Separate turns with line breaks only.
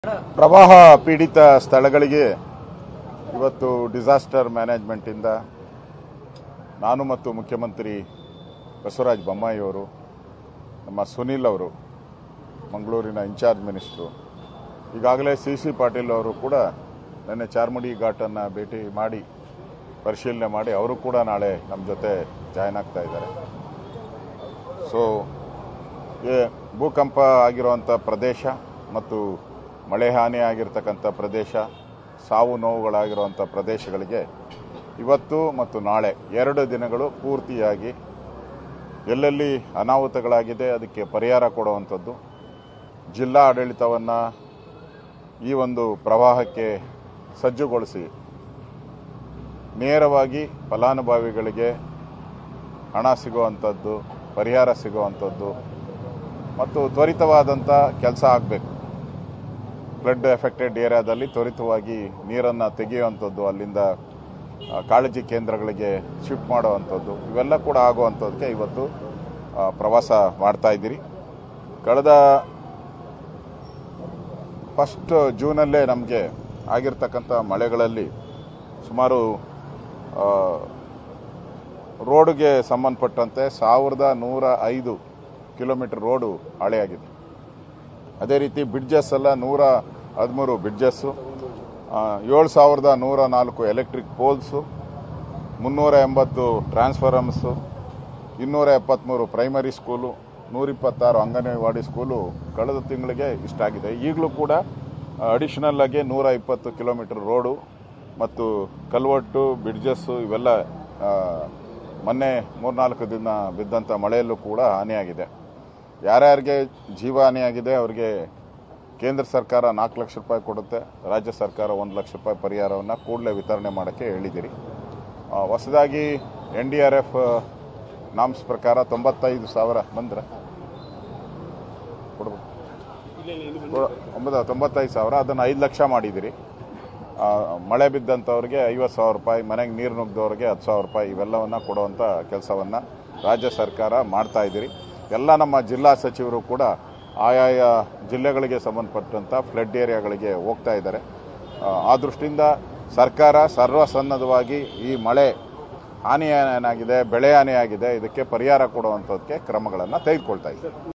ಪ್ರವಾಹ ಪೀಡಿತ ಸ್ಥಳಗಳಿಗೆ ಇವತ್ತು ಡಿಸಾಸ್ಟರ್ ಮ್ಯಾನೇಜ್ಮೆಂಟಿಂದ ನಾನು ಮತ್ತು ಮುಖ್ಯಮಂತ್ರಿ ಬಸವರಾಜ ಬೊಮ್ಮಾಯಿಯವರು ನಮ್ಮ ಸುನಿಲ್ ಅವರು ಮಂಗಳೂರಿನ ಇನ್ಚಾರ್ಜ್ ಮಿನಿಸ್ಟ್ರು ಈಗಾಗಲೇ ಸಿ ಸಿ ಪಾಟೀಲ್ ಅವರು ಕೂಡ ನಿನ್ನೆ ಚಾರ್ಮುಡಿ ಘಾಟನ್ನು ಭೇಟಿ ಮಾಡಿ ಪರಿಶೀಲನೆ ಮಾಡಿ ಅವರು ಕೂಡ ನಾಳೆ ನಮ್ಮ ಜೊತೆ ಜಾಯ್ನ್ ಆಗ್ತಾ ಇದ್ದಾರೆ ಸೊ ಈ ಭೂಕಂಪ ಆಗಿರುವಂಥ ಪ್ರದೇಶ ಮತ್ತು ಮಳೆ ಹಾನಿ ಆಗಿರ್ತಕ್ಕಂಥ ಪ್ರದೇಶ ಸಾವು ನೋವುಗಳಾಗಿರುವಂಥ ಪ್ರದೇಶಗಳಿಗೆ ಇವತ್ತು ಮತ್ತು ನಾಳೆ ಎರಡು ದಿನಗಳು ಪೂರ್ತಿಯಾಗಿ ಎಲ್ಲೆಲ್ಲಿ ಅನಾಹುತಗಳಾಗಿದೆ ಅದಕ್ಕೆ ಪರಿಹಾರ ಕೊಡುವಂಥದ್ದು ಜಿಲ್ಲಾ ಆಡಳಿತವನ್ನು ಈ ಒಂದು ಪ್ರವಾಹಕ್ಕೆ ಸಜ್ಜುಗೊಳಿಸಿ ನೇರವಾಗಿ ಫಲಾನುಭವಿಗಳಿಗೆ ಹಣ ಸಿಗುವಂಥದ್ದು ಪರಿಹಾರ ಸಿಗುವಂಥದ್ದು ಮತ್ತು ತ್ವರಿತವಾದಂಥ ಕೆಲಸ ಆಗಬೇಕು ಫ್ಲಡ್ ಎಫೆಕ್ಟೆಡ್ ಏರಿಯಾದಲ್ಲಿ ತ್ವರಿತವಾಗಿ ನೀರನ್ನು ತೆಗೆಯುವಂಥದ್ದು ಅಲ್ಲಿಂದ ಆ, ಕಾಳಜಿ ಕೇಂದ್ರಗಳಿಗೆ ಶಿಫ್ಟ್ ಮಾಡುವಂಥದ್ದು ಇವೆಲ್ಲ ಕೂಡ ಆಗುವಂಥದ್ದಕ್ಕೆ ಇವತ್ತು ಆ, ಪ್ರವಾಸ ಮಾಡ್ತಾ ಇದ್ದೀರಿ ಕಳೆದ ಫಸ್ಟ್ ಜೂನಲ್ಲೇ ನಮಗೆ ಆಗಿರ್ತಕ್ಕಂಥ ಮಳೆಗಳಲ್ಲಿ ಸುಮಾರು ಆ, ರೋಡ್ಗೆ ಸಂಬಂಧಪಟ್ಟಂತೆ ಸಾವಿರದ ನೂರ ಐದು ಕಿಲೋಮೀಟರ್ ರೋಡು ಹಾಳೆಯಾಗಿದೆ ಅದೇ ರೀತಿ ಬ್ರಿಡ್ಜಸ್ ಎಲ್ಲ ನೂರ ಹದಿಮೂರು ಬ್ರಿಡ್ಜಸ್ಸು ಏಳು ಸಾವಿರದ ನೂರ ನಾಲ್ಕು ಎಲೆಕ್ಟ್ರಿಕ್ ಪೋಲ್ಸು ಮುನ್ನೂರ ಎಂಬತ್ತು ಟ್ರಾನ್ಸ್ಫಾರಮ್ಸು ಇನ್ನೂರ ಎಪ್ಪತ್ತ್ಮೂರು ಪ್ರೈಮರಿ ಸ್ಕೂಲು ನೂರಿಪ್ಪತ್ತಾರು ಅಂಗನವಾಡಿ ಸ್ಕೂಲು ಕಳೆದ ತಿಂಗಳಿಗೆ ಇಷ್ಟಾಗಿದೆ ಈಗಲೂ ಕೂಡ ಅಡಿಷನಲ್ ಆಗಿ ನೂರ ಇಪ್ಪತ್ತು ಕಿಲೋಮೀಟರ್ ರೋಡು ಮತ್ತು ಕಲ್ವಟ್ಟು ಬ್ರಿಡ್ಜಸ್ಸು ಇವೆಲ್ಲ ಆ, ಮೊನ್ನೆ ಮೂರ್ನಾಲ್ಕು ದಿನ ಬಿದ್ದಂಥ ಮಳೆಯಲ್ಲೂ ಕೂಡ ಹಾನಿಯಾಗಿದೆ ಯಾರ್ಯಾರಿಗೆ ಜೀವ ಹಾನಿಯಾಗಿದೆ ಅವರಿಗೆ ಕೇಂದ್ರ ಸರ್ಕಾರ ನಾಲ್ಕು ಲಕ್ಷ ರೂಪಾಯಿ ಕೊಡುತ್ತೆ ರಾಜ್ಯ ಸರ್ಕಾರ ಒಂದು ಲಕ್ಷ ರೂಪಾಯಿ ಪರಿಹಾರವನ್ನು ಕೂಡಲೇ ವಿತರಣೆ ಮಾಡೋಕ್ಕೆ ಹೇಳಿದ್ದೀರಿ ಆ, ಹೊಸದಾಗಿ N D R F norms ಪ್ರಕಾರ ತೊಂಬತ್ತೈದು ಸಾವಿರ ಬಂದರೆ ಕೊಡ್ಬೇಕು ಒಂಬತ್ತು ತೊಂಬತ್ತೈದು ಸಾವಿರ ಅದನ್ನು ಐದು ಲಕ್ಷ ಮಾಡಿದ್ದೀರಿ ಆ, ಮಳೆ ಬಿದ್ದಂಥವ್ರಿಗೆ ಐವತ್ತು ಸಾವಿರ ರೂಪಾಯಿ ಮನೆಗೆ ನೀರು ನುಗ್ದವ್ರಿಗೆ ಹತ್ತು ಸಾವಿರ ರೂಪಾಯಿ ಇವೆಲ್ಲವನ್ನು ಕೊಡುವಂಥ ಕೆಲಸವನ್ನು ರಾಜ್ಯ ಸರ್ಕಾರ ಮಾಡ್ತಾ ಇದ್ದೀರಿ ಎಲ್ಲ ನಮ್ಮ ಜಿಲ್ಲಾ ಸಚಿವರು ಕೂಡ ಆಯಾಯ ಜಿಲ್ಲೆಗಳಿಗೆ ಸಂಬಂಧಪಟ್ಟಂಥ ಫ್ಲಡ್ ಏರಿಯಾಗಳಿಗೆ ಹೋಗ್ತಾ ಇದ್ದಾರೆ ಆ, ಆ ದೃಷ್ಟಿಯಿಂದ ಸರ್ಕಾರ ಸರ್ವಸನ್ನದ್ಧವಾಗಿ ಈ ಮಳೆ ಹಾನಿ ಏನಾಗಿದೆ ಬೆಳೆ ಹಾನಿಯಾಗಿದೆ ಇದಕ್ಕೆ ಪರಿಹಾರ ಕೊಡುವಂಥದ್ದಕ್ಕೆ ಕ್ರಮಗಳನ್ನು ತೆಗೆದುಕೊಳ್ತಾ ಇದೆ